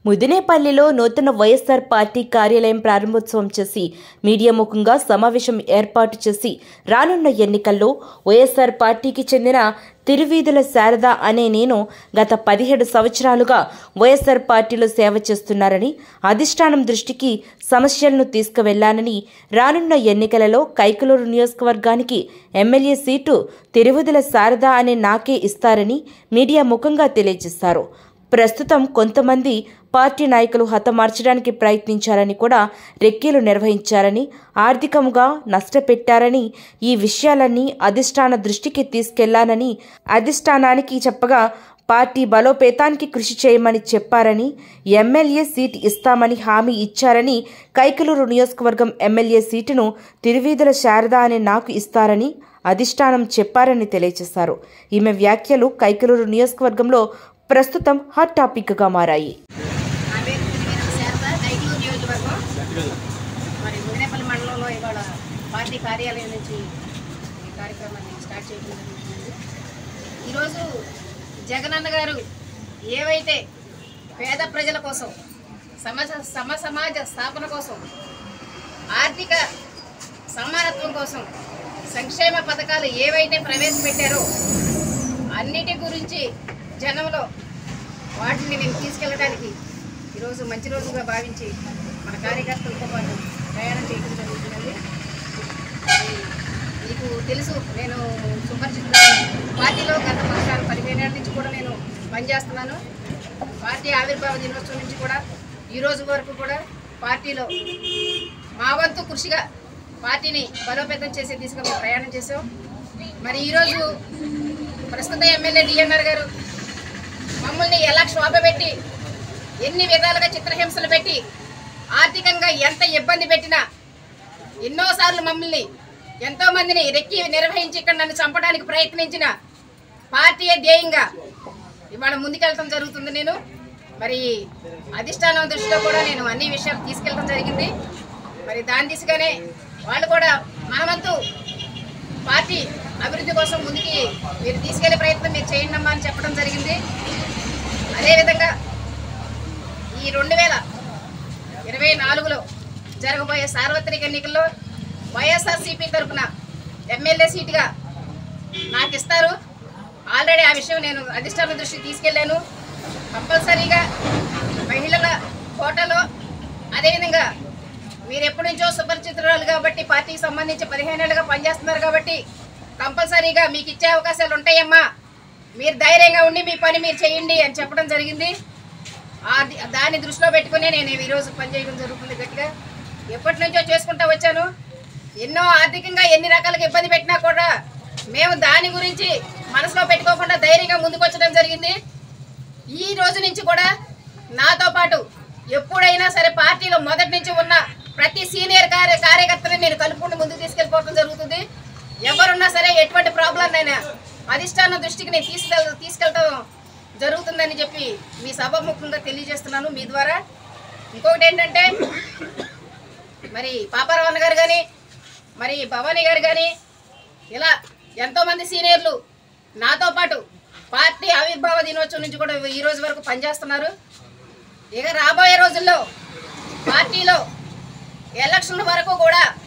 ముదినేపల్లిలో నూతన వైఎస్ఆర్ పార్టీ కార్యాలయం ప్రారంభోత్సవం చేసి మీడియా ముఖంగా సమావేశం ఏర్పాటు చేసి రానున్న ఎన్నికల్లో వైఎస్ఆర్ పార్టీకి చెందిన తిరువీధుల శారద అనే నేను గత పదిహేడు సంవత్సరాలుగా వైఎస్ఆర్ పార్టీలో సేవ చేస్తున్నారని అధిష్టానం దృష్టికి సమస్యలను తీసుకువెళ్లానని రానున్న ఎన్నికలలో కైకలూరు నియోజకవర్గానికి ఎమ్మెల్యే సీటు తిరువీధుల శారద అనే నాకే ఇస్తారని మీడియా ముఖంగా తెలియజేశారు ప్రస్తుతం కొంతమంది పార్టీ నాయకులు హతమార్చడానికి ప్రయత్నించారని కూడా రెక్కీలు నిర్వహించారని ఆర్థికంగా నష్టపెట్టారని ఈ విషయాలన్నీ అధిష్టాన దృష్టికి తీసుకెళ్లానని అధిష్టానానికి చెప్పగా పార్టీ బలోపేతానికి కృషి చేయమని చెప్పారని ఎమ్మెల్యే సీట్ ఇస్తామని హామీ ఇచ్చారని కైకలూరు నియోజకవర్గం ఎమ్మెల్యే సీటును తిరువీధుల శారద అనే నాకు ఇస్తారని అధిష్టానం చెప్పారని తెలియజేశారు ఈమె వ్యాఖ్యలు కైకలూరు నియోజకవర్గంలో ప్రస్తుతం హాట్ టాపిక్గా మారాయి నా పేరు తిరువీరం శారద కైకలూరు నియోజకవర్గం మరి ముదినేపల్లి మండలంలో ఇవాళ పార్టీ కార్యాలయం నుంచి ఈ కార్యక్రమాన్ని స్టార్ట్ చేయడం జరుగుతుంది ఈరోజు జగనన్న గారు ఏవైతే పేద ప్రజల కోసం సమ సమ సమాజ స్థాపన కోసం ఆర్థిక సమానత్వం కోసం సంక్షేమ పథకాలు ఏవైతే ప్రవేశపెట్టారో అన్నిటి గురించి జనంలో వాటిని నేను తీసుకెళ్ళడానికి ఈరోజు మంచి రోజుగా భావించి మన కార్యకర్తలతో పాటు ప్రయాణం చేయడం జరుగుతుందండి మరి మీకు తెలుసు నేను సుపరిచిత పార్టీలో గత పదహారు పదిహేనేళ్ళ నుంచి కూడా నేను పనిచేస్తున్నాను పార్టీ ఆవిర్భావ దినోత్సవం నుంచి కూడా ఈ రోజు వరకు కూడా పార్టీలో మా వంతు కృషిగా పార్టీని బలోపేతం చేసే దిశగా మేము ప్రయాణం చేసాం మరి ఈరోజు ప్రస్తుత ఎమ్మెల్యే డిఎన్ఆర్ గారు మమ్మల్ని ఎలా క్షోభ పెట్టి ఎన్ని విధాలుగా చిత్రహింసలు పెట్టి ఆర్థికంగా ఎంత ఇబ్బంది పెట్టినా ఎన్నోసార్లు మమ్మల్ని ఎంతో మందిని రెక్కి నిర్వహించి ఇక్కడ నన్ను చంపడానికి ప్రయత్నించిన పార్టీయే ధ్యేయంగా ఇవాళ ముందుకెళ్ళటం జరుగుతుంది నేను మరి అధిష్టానం దృష్టిలో కూడా నేను అన్ని విషయాలు తీసుకెళ్ళడం జరిగింది మరి దాని దిశగానే వాళ్ళు కూడా మనమంతు పార్టీ అభివృద్ధి కోసం ముందుకి మీరు తీసుకెళ్లే ప్రయత్నం మీరు చేయండి అమ్మా అని చెప్పడం జరిగింది అదేవిధంగా ఈ రెండు వేల ఇరవై నాలుగులో జరగబోయే సార్వత్రిక ఎన్నికల్లో వైఎస్ఆర్సీపీ తరఫున ఎమ్మెల్యే సీటుగా నాకు ఇస్తారు ఆల్రెడీ ఆ విషయం నేను అధిష్టాన దృష్టికి తీసుకెళ్ళాను కంపల్సరీగా మహిళల కోటలో అదేవిధంగా మీరు ఎప్పటి నుంచో సుపరిచితురాలు కాబట్టి పార్టీకి సంబంధించి పదిహేనేళ్ళుగా పనిచేస్తున్నారు కాబట్టి కంపల్సరీగా మీకు ఇచ్చే అవకాశాలు ఉంటాయమ్మా మీరు ధైర్యంగా ఉండి మీ పని మీరు చేయండి అని చెప్పడం జరిగింది అది దాన్ని దృష్టిలో పెట్టుకునే నేను ఈరోజు పనిచేయడం జరుగుతుంది గట్టిగా ఎప్పటి నుంచో చేసుకుంటా వచ్చాను ఎన్నో ఆర్థికంగా ఎన్ని రకాలుగా ఇబ్బంది పెట్టినా కూడా మేము దాని గురించి మనసులో పెట్టుకోకుండా ధైర్యంగా ముందుకు వచ్చడం జరిగింది ఈ రోజు నుంచి కూడా నాతో పాటు ఎప్పుడైనా సరే పార్టీలో మొదటి నుంచి ఉన్న ప్రతి సీనియర్ కార్య కార్యకర్తని నేను కలుపుకుంటూ ముందుకు తీసుకెళ్ళిపోవడం జరుగుతుంది ఎవరున్నా సరే ఎటువంటి ప్రాబ్లం అయినా అధిష్టానం దృష్టికి నేను తీసుకెళ్ తీసుకెళ్ళటం జరుగుతుందని చెప్పి మీ సభాముఖంగా తెలియజేస్తున్నాను మీ ద్వారా ఇంకొకటి ఏంటంటే మరి పాపారావణ గారు కానీ మరి భవానీ గారు కానీ ఇలా ఎంతోమంది సీనియర్లు నాతో పాటు పార్టీ ఆవిర్భావ దినోత్సవం నుంచి కూడా ఈ రోజు వరకు పనిచేస్తున్నారు ఇక రాబోయే రోజుల్లో పార్టీలో ఎలక్షన్ వరకు కూడా